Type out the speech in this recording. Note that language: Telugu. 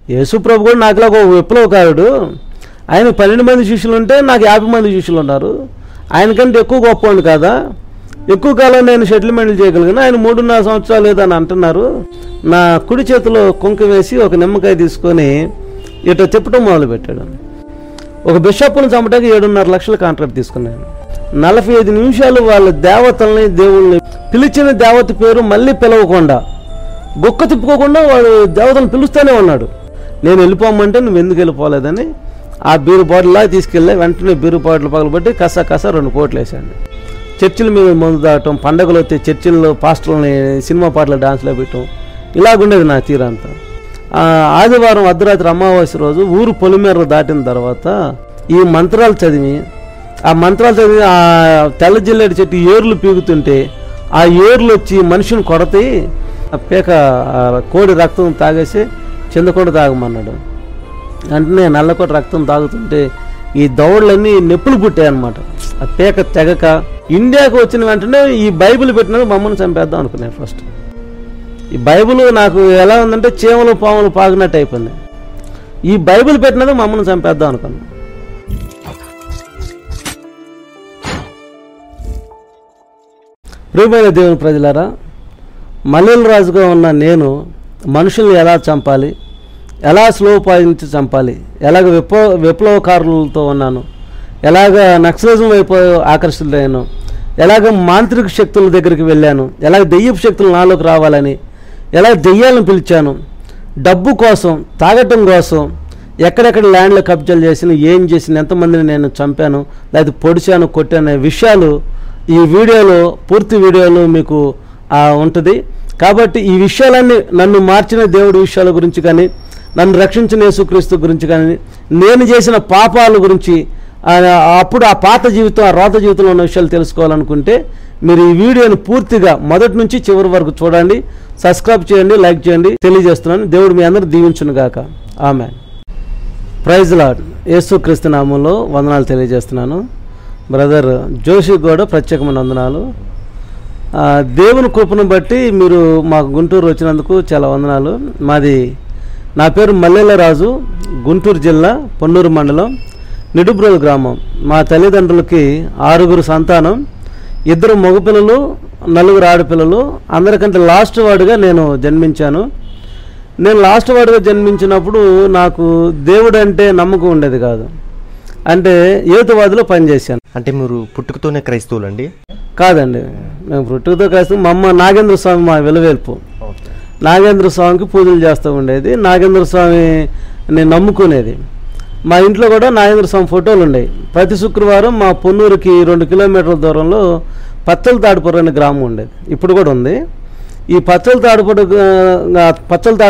యేసుప్రభు కూడా నాకులాగా ఒక విప్లవకారుడు ఆయన పన్నెండు మంది శిష్యులు ఉంటే నాకు యాభై మంది శిష్యులు ఉన్నారు ఆయనకంటే ఎక్కువ గొప్పవాడు కదా ఎక్కువ కాలం నేను సెటిల్మెంట్లు చేయగలిగిన ఆయన మూడున్నర సంవత్సరాలు ఏదని అంటున్నారు నా కుడి చేతిలో కుంక వేసి ఒక నిమ్మకాయ తీసుకొని ఇట చెప్పడం మొదలుపెట్టాడు ఒక బిషప్ను చంపడానికి ఏడున్నర లక్షల కాంట్రాక్ట్ తీసుకున్నాను నలభై ఐదు నిమిషాలు వాళ్ళ దేవతల్ని దేవుళ్ళని పిలిచిన దేవత పేరు మళ్ళీ పిలవకుండా గుక్క తిప్పుకోకుండా వాడు దేవతలను పిలుస్తూనే ఉన్నాడు నేను వెళ్ళిపోమంటే నువ్వు ఎందుకు వెళ్ళిపోలేదని ఆ బీరు బాటిల్లా తీసుకెళ్ళి వెంటనే బీరు బాటిల్ పగలబట్టి కస కస రెండు కోట్లు వేసాను చర్చిల మీద మందు తాగటం పండగలు వస్తే చర్చిల్లో పాస్టర్లని సినిమా పాటలు డాన్స్లో పెట్టడం ఇలాగుండేది నా తీరంతా ఆ, ఆదివారం అర్ధరాత్రి అమావాస్య రోజు ఊరు పొలిమేర దాటిన తర్వాత ఈ మంత్రాలు చదివి ఆ మంత్రాలు చదివి ఆ తెల్ల జిల్లేడు చెట్టు ఏర్లు పీగుతుంటే ఆ ఏర్లు వచ్చి మనిషిని కొడతాయి ఆ పీక ఆ కోడి రక్తం తాగేసి చిందకోడి తాగమన్నాడు వెంటనే నల్లకోట రక్తం తాగుతుంటే ఈ దవడలన్నీ నొప్పులు పుట్టాయి అనమాట ఆ పీక తెగక ఇండియాకు వచ్చిన వెంటనే ఈ బైబిల్ పెట్టినందుకు మమ్మల్ని చంపేద్దాం అనుకున్నాను ఫస్ట్ ఈ బైబిల్ నాకు ఎలా ఉందంటే చీమలు పాములు పాగినట్టు అయిపోయింది ఈ బైబిల్ పెట్టినందుకు మమ్మల్ని చంపేద్దాం అనుకున్నాను ప్రియమైన దేవుని ప్రజలారా మల్లెల రాజుగా ఉన్న నేను మనుషుల్ని ఎలా చంపాలి ఎలా స్లో పాయించి చంపాలి ఎలాగ విప్లవ విప్లవకారులతో ఉన్నాను ఎలాగ నక్సలిజం వైపు ఆకర్షితులయ్యాను ఎలాగ మాంత్రిక శక్తుల దగ్గరికి వెళ్ళాను ఎలాగ దెయ్యపు శక్తులు నాలోకి రావాలని ఎలా దెయ్యాలను పిలిచాను డబ్బు కోసం తాగటం కోసం ఎక్కడెక్కడ ల్యాండ్లు కబ్జాలు చేసిన ఏం చేసిన ఎంతమందిని నేను చంపాను లేదా పొడిచాను కొట్టాను అనే విషయాలు ఈ వీడియోలో పూర్తి వీడియోలో మీకు ఆ, ఉంటుంది కాబట్టి ఈ విషయాలన్నీ నన్ను మార్చిన దేవుడి విషయాల గురించి కానీ నన్ను రక్షించిన యేసుక్రీస్తు గురించి కానీ నేను చేసిన పాపాల గురించి ఆ, అప్పుడు ఆ పాత జీవితం ఆ రోత జీవితంలో ఉన్న విషయాలు తెలుసుకోవాలనుకుంటే మీరు ఈ వీడియోని పూర్తిగా మొదటి నుంచి చివరి వరకు చూడండి సబ్స్క్రైబ్ చేయండి లైక్ చేయండి తెలియజేస్తున్నాను దేవుడు మీ అందరూ దీవించును గాక ఆమె ప్రైజ్ లాడ్ యేసుక్రీస్తు నామంలో వందనాలు తెలియజేస్తున్నాను బ్రదర్ జోషి కూడా ప్రత్యేకమైన వందనాలు ఆ, దేవుని కృపను బట్టి మీరు మాకు గుంటూరు వచ్చినందుకు చాలా వందనాలు మాది నా పేరు మల్లెల రాజు గుంటూరు జిల్లా పొన్నూరు మండలం నిడుబ్రోలు గ్రామం మా తల్లిదండ్రులకి ఆరుగురు సంతానం ఇద్దరు మగపిల్లలు నలుగురు ఆడపిల్లలు అందరికంటే లాస్ట్ వాడుగా నేను జన్మించాను నేను లాస్ట్ వాడుగా జన్మించినప్పుడు నాకు దేవుడు అంటే నమ్మకం ఉండేది కాదు అంటే యువతవాదిలో పనిచేశాను అంటే మీరు పుట్టుకతోనే క్రైస్తవులండి కాదండి మేము పుట్టుకతో కలిసి మా అమ్మ నాగేంద్ర స్వామి మా విలువేల్పు నాగేంద్ర స్వామికి పూజలు చేస్తూ ఉండేది నాగేంద్ర స్వామిని నమ్ముకునేది మా ఇంట్లో కూడా నాగేంద్ర స్వామి ఫోటోలు ఉండేవి ప్రతి శుక్రవారం మా పొన్నూరుకి రెండు కిలోమీటర్ల దూరంలో పచ్చల తాడిపురం అనే గ్రామం ఉండేది ఇప్పుడు కూడా ఉంది ఈ పచ్చల తాడిపుడు పచ్చల తాడి